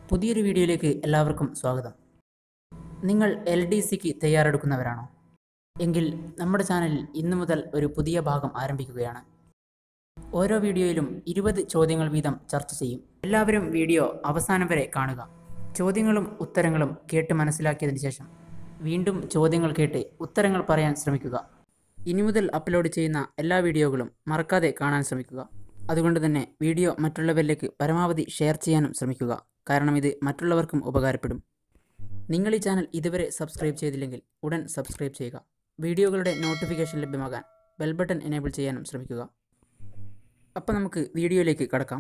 പുതിയൊരു വീഡിയോയിലേക്ക് എല്ലാവർക്കും സ്വാഗതം നിങ്ങൾ എൽ ഡി സിക്ക് തയ്യാറെടുക്കുന്നവരാണോ എങ്കിൽ നമ്മുടെ ചാനലിൽ ഇന്നു മുതൽ ഒരു പുതിയ ഭാഗം ആരംഭിക്കുകയാണ് ഓരോ വീഡിയോയിലും ഇരുപത് ചോദ്യങ്ങൾ വീതം ചർച്ച ചെയ്യും എല്ലാവരും വീഡിയോ അവസാനം വരെ കാണുക ചോദ്യങ്ങളും ഉത്തരങ്ങളും കേട്ട് മനസ്സിലാക്കിയതിന് ശേഷം വീണ്ടും ചോദ്യങ്ങൾ കേട്ട് ഉത്തരങ്ങൾ പറയാൻ ശ്രമിക്കുക ഇനി മുതൽ അപ്ലോഡ് ചെയ്യുന്ന എല്ലാ വീഡിയോകളും മറക്കാതെ കാണാൻ ശ്രമിക്കുക അതുകൊണ്ട് തന്നെ വീഡിയോ മറ്റുള്ളവരിലേക്ക് പരമാവധി ഷെയർ ചെയ്യാനും ശ്രമിക്കുക കാരണം ഇത് മറ്റുള്ളവർക്കും ഉപകാരപ്പെടും നിങ്ങൾ ഈ ചാനൽ ഇതുവരെ സബ്സ്ക്രൈബ് ചെയ്തില്ലെങ്കിൽ ഉടൻ സബ്സ്ക്രൈബ് ചെയ്യുക വീഡിയോകളുടെ നോട്ടിഫിക്കേഷൻ ലഭ്യമാകാൻ ബെൽ ബട്ടൺ എനേബിൾ ചെയ്യാനും ശ്രമിക്കുക അപ്പോൾ നമുക്ക് വീഡിയോയിലേക്ക് കടക്കാം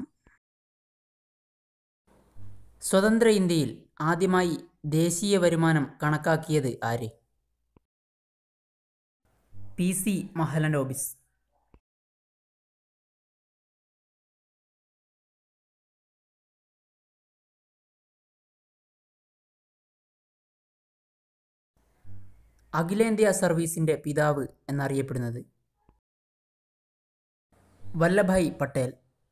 സ്വതന്ത്ര ഇന്ത്യയിൽ ആദ്യമായി ദേശീയ വരുമാനം കണക്കാക്കിയത് ആര് പി സി മഹലനോബിസ് അഖിലേന്ത്യാ സർവീസിൻ്റെ പിതാവ് എന്നറിയപ്പെടുന്നത് വല്ലഭായ് പട്ടേൽ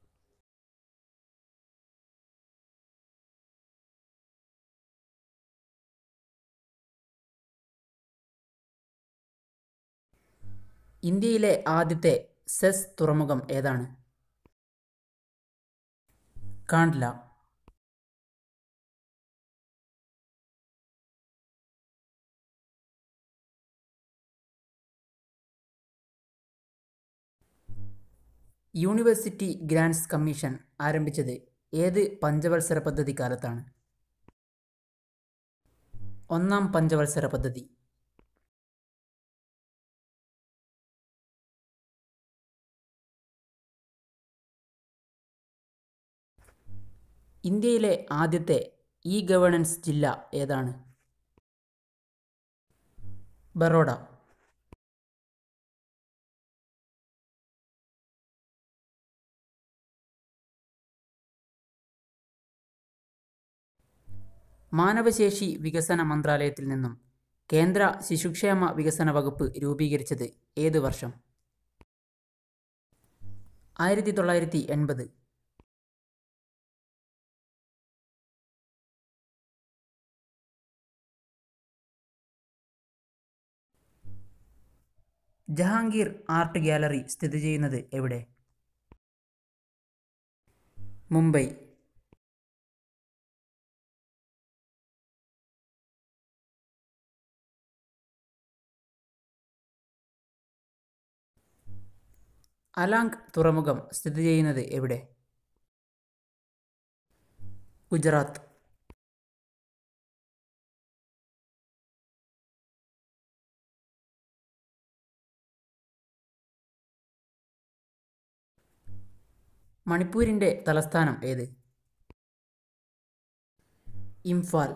ഇന്ത്യയിലെ ആദ്യത്തെ സെസ് തുറമുഖം ഏതാണ് കാണ്ട്ല യൂണിവേഴ്സിറ്റി ഗ്രാൻറ്റ്സ് കമ്മീഷൻ ആരംഭിച്ചത് ഏത് പഞ്ചവത്സര പദ്ധതി കാലത്താണ് ഒന്നാം പഞ്ചവത്സര പദ്ധതി ഇന്ത്യയിലെ ആദ്യത്തെ ഇ ഗവേണൻസ് ജില്ല ഏതാണ് ബറോഡ മാനവശേഷി വികസന മന്ത്രാലയത്തിൽ നിന്നും കേന്ദ്ര ശിശുക്ഷേമ വികസന വകുപ്പ് രൂപീകരിച്ചത് ഏത് വർഷം ആയിരത്തി തൊള്ളായിരത്തി എൺപത് ജഹാംഗീർ ആർട്ട് ഗ്യാലറി സ്ഥിതി ചെയ്യുന്നത് എവിടെ മുംബൈ അലാങ് തുറമുഖം സ്ഥിതി ചെയ്യുന്നത് എവിടെ ഗുജറാത്ത് മണിപ്പൂരിൻ്റെ തലസ്ഥാനം ഏത് ഇംഫാൽ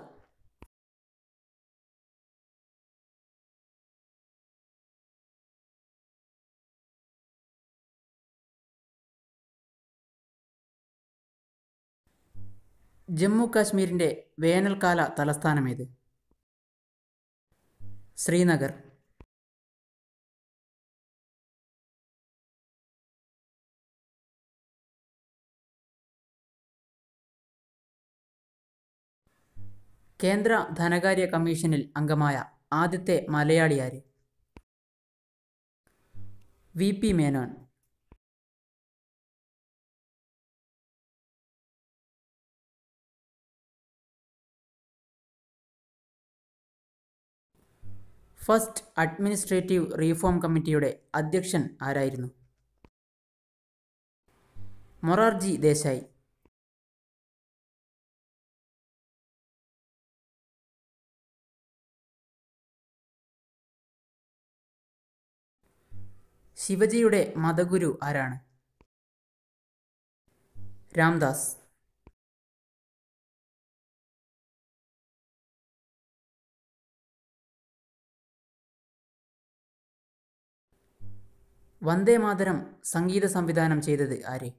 ജമ്മു കാശ്മീരിൻ്റെ വേനൽക്കാല തലസ്ഥാനം ഏത് ശ്രീനഗർ കേന്ദ്ര ധനകാര്യ കമ്മീഷനിൽ അംഗമായ ആദ്യത്തെ മലയാളി ആര് V P Menon first administrative reform കമ്മിറ്റിയുടെ അധ്യക്ഷൻ ആരായിരുന്നു മൊറാർജി ദേശായി ശിവജിയുടെ മതഗുരു ആരാണ് രാംദാസ് വന്ദേ മാതരം സംഗീത സംവിധാനം ചെയ്തത് ആര്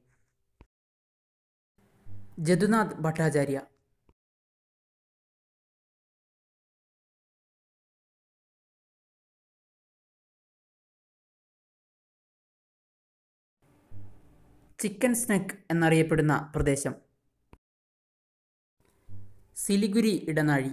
ജദുനാഥ് ഭട്ടാചാര്യ ചിക്കൻ സ്നെക്ക് എന്നറിയപ്പെടുന്ന പ്രദേശം സിലിഗുരി ഇടനാഴി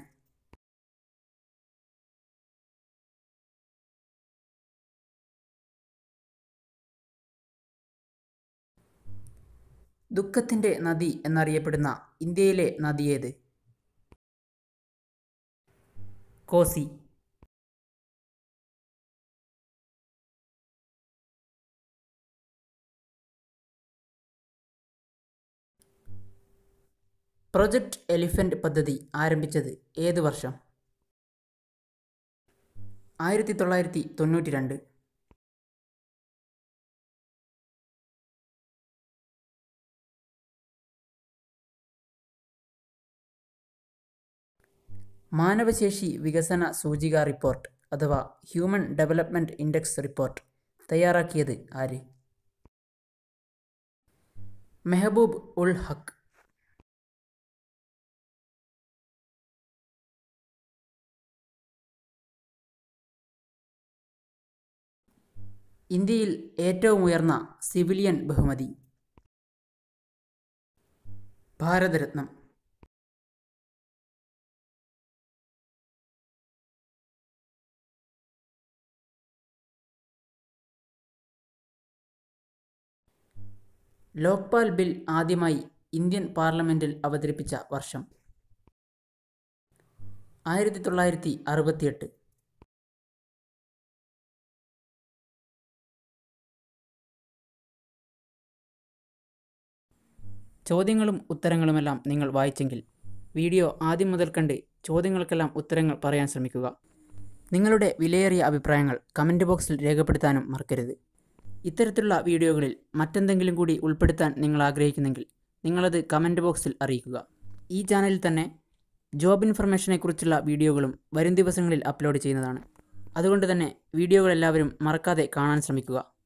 ദുഃഖത്തിൻ്റെ നദി എന്നറിയപ്പെടുന്ന ഇന്ത്യയിലെ നദി ഏത് കോസി പ്രൊജക്ട് എലിഫന്റ് പദ്ധതി ആരംഭിച്ചത് ഏത് വർഷം ആയിരത്തി തൊള്ളായിരത്തി തൊണ്ണൂറ്റി രണ്ട് മാനവശേഷി വികസന സൂചിക റിപ്പോർട്ട് അഥവാ ഹ്യൂമൻ ഡെവലപ്മെൻറ്റ് ഇൻഡെക്സ് റിപ്പോർട്ട് തയ്യാറാക്കിയത് ആര് മെഹബൂബ് ഉൾ ഹക്ക് ഇന്ത്യയിൽ ഏറ്റവും ഉയർന്ന സിവിലിയൻ ബഹുമതി ഭാരതരത്നം ലോക്പാൽ ബിൽ ആദ്യമായി ഇന്ത്യൻ പാർലമെൻറ്റിൽ അവതരിപ്പിച്ച വർഷം ആയിരത്തി തൊള്ളായിരത്തി അറുപത്തിയെട്ട് ചോദ്യങ്ങളും ഉത്തരങ്ങളുമെല്ലാം നിങ്ങൾ വായിച്ചെങ്കിൽ വീഡിയോ ആദ്യം മുതൽ കണ്ട് ചോദ്യങ്ങൾക്കെല്ലാം ഉത്തരങ്ങൾ പറയാൻ ശ്രമിക്കുക നിങ്ങളുടെ വിലയേറിയ അഭിപ്രായങ്ങൾ കമൻറ്റ് ബോക്സിൽ രേഖപ്പെടുത്താനും മറക്കരുത് ഇത്തരത്തിലുള്ള വീഡിയോകളിൽ മറ്റെന്തെങ്കിലും കൂടി ഉൾപ്പെടുത്താൻ നിങ്ങൾ ആഗ്രഹിക്കുന്നെങ്കിൽ നിങ്ങളത് കമൻറ്റ് ബോക്സിൽ അറിയിക്കുക ഈ ചാനലിൽ തന്നെ ജോബ് ഇൻഫർമേഷനെക്കുറിച്ചുള്ള വീഡിയോകളും വരും ദിവസങ്ങളിൽ അപ്ലോഡ് ചെയ്യുന്നതാണ് അതുകൊണ്ട് തന്നെ വീഡിയോകളെല്ലാവരും മറക്കാതെ കാണാൻ ശ്രമിക്കുക